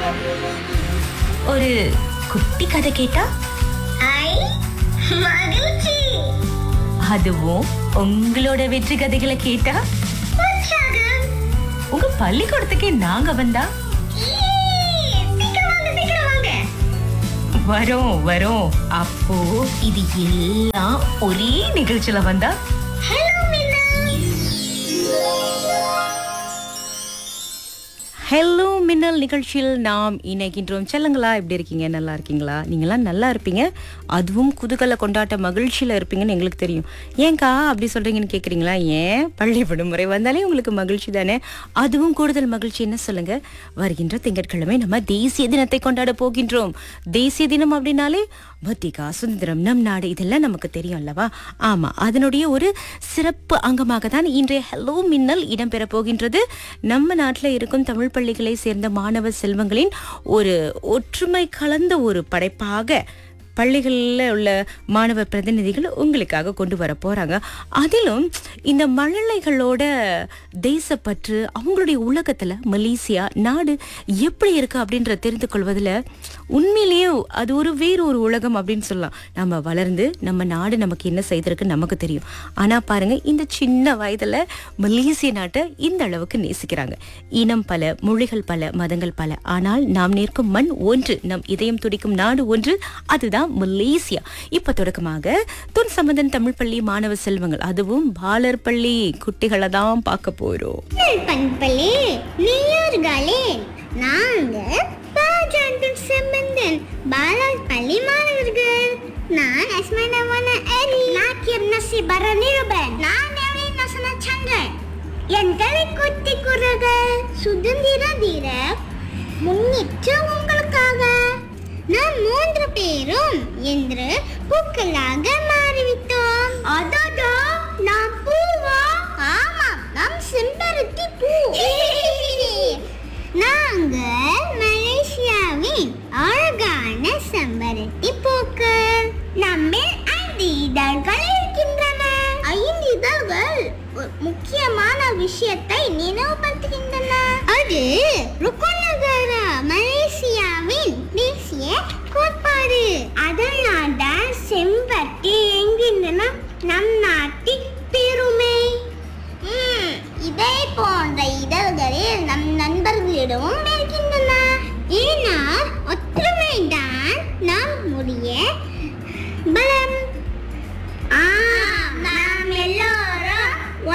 ஒரு குட்டி கதை கேட்டா ஐ மகிழ்ச்சி அதுவும் உங்களோட வெற்றி கதைகளை கேட்டா உற்சாகம் உங்க பள்ளிக்கூடத்துக்கே நாங்க வந்தா ஈ, சீக்கிரம் வாங்க சீக்கிரம் வாங்க வரோம் வரோம் அப்போ இது எல்லாம் ஒரே நிகழ்ச்சியில வந்தா ஹலோ மீனா ஹலோ மின்னல் நிகழ்ச்சியில் நாம் இணைக்கின்றோம் செல்லுங்களா எப்படி இருக்கீங்க நல்லா இருக்கீங்களா நீங்களாம் நல்லா இருப்பீங்க அதுவும் குதூகல கொண்டாட்ட மகிழ்ச்சியில் இருப்பீங்கன்னு எங்களுக்கு தெரியும் ஏன்க்கா அப்படி சொல்றீங்கன்னு கேட்குறீங்களா ஏன் பள்ளி விடுமுறை வந்தாலே உங்களுக்கு மகிழ்ச்சி தானே அதுவும் கூடுதல் மகிழ்ச்சி என்ன சொல்லுங்க வருகின்ற திங்கட்கிழமை நம்ம தேசிய தினத்தை கொண்டாட போகின்றோம் தேசிய தினம் அப்படின்னாலே பத்திகா சுதந்திரம் நம் நாடு இதெல்லாம் நமக்கு தெரியும் அல்லவா ஆமா அதனுடைய ஒரு சிறப்பு அங்கமாக தான் இன்றைய ஹலோ மின்னல் இடம்பெற போகின்றது நம்ம நாட்டில் இருக்கும் தமிழ் பள்ளிகளை சேர்ந்த மாணவ செல்வங்களின் ஒரு ஒற்றுமை கலந்த ஒரு படைப்பாக பள்ளிகளில் உள்ள மாணவ பிரதிநிதிகள் உங்களுக்காக கொண்டு வர போறாங்க அதிலும் இந்த மழலைகளோட தேசப்பற்று அவங்களுடைய உலகத்துல மலேசியா நாடு எப்படி இருக்கு அப்படின்ற தெரிந்து கொள்வதில் உண்மையிலேயே அது ஒரு வேறு ஒரு உலகம் அப்படின்னு சொல்லலாம் நம்ம வளர்ந்து நம்ம நாடு நமக்கு என்ன செய்திருக்கு நமக்கு தெரியும் ஆனா பாருங்க இந்த சின்ன வயதுல மலேசிய நாட்டை இந்த அளவுக்கு நேசிக்கிறாங்க இனம் பல மொழிகள் பல மதங்கள் பல ஆனால் நாம் நிற்கும் மண் ஒன்று நம் இதயம் துடிக்கும் நாடு ஒன்று அதுதான் மலேசியா இப்ப தொடக்கமாக துன் சம்பந்தன் தமிழ் பள்ளி மாணவ செல்வங்கள் அதுவும் பாலர் பள்ளி குட்டிகளை தான் பார்க்க போறோம் பண்பலே நேயர்களே நாங்க பாஜாந்தன் சம்பந்தன் பாலால் பள்ளி மாணவர்கள் நான் அஸ்மனவன அரி நாக்கியம் நசி பரநிருபன் நான் எவரின் நசன சந்திரன் எங்களை குத்தி குரகள் சுதந்திர தீர முன்னிட்டு உங்களுக்காக நாம் மூன்று பேரும் என்று பூக்களாக மாறிவிட்டோம் அதோடோ நாம் பூவா ஆமாம் நாம் செம்பருத்தி பூ நாங்கள் மலேசியாவின் அழகான செம்பருத்தி பூக்கள் நம்மில் ஐந்து இதழ்கள் இருக்கின்றன ஐந்து இதழ்கள் ஒரு முக்கியமான விஷயத்தை நினைவுபடுத்துகின்றன அது ருக்குநகர மலேசியாவின் தேசிய கோட்பாடு அதனால் தான் செம்பருத்தி என்கின்றன நம் நாட்டின் பெருமை ம், இதே போன்ற இதழ்களில் நம் நண்பர்களிடமும் இருக்கின்றன ஏன்னா ஒற்றுமைதான் நம்முடைய பலம்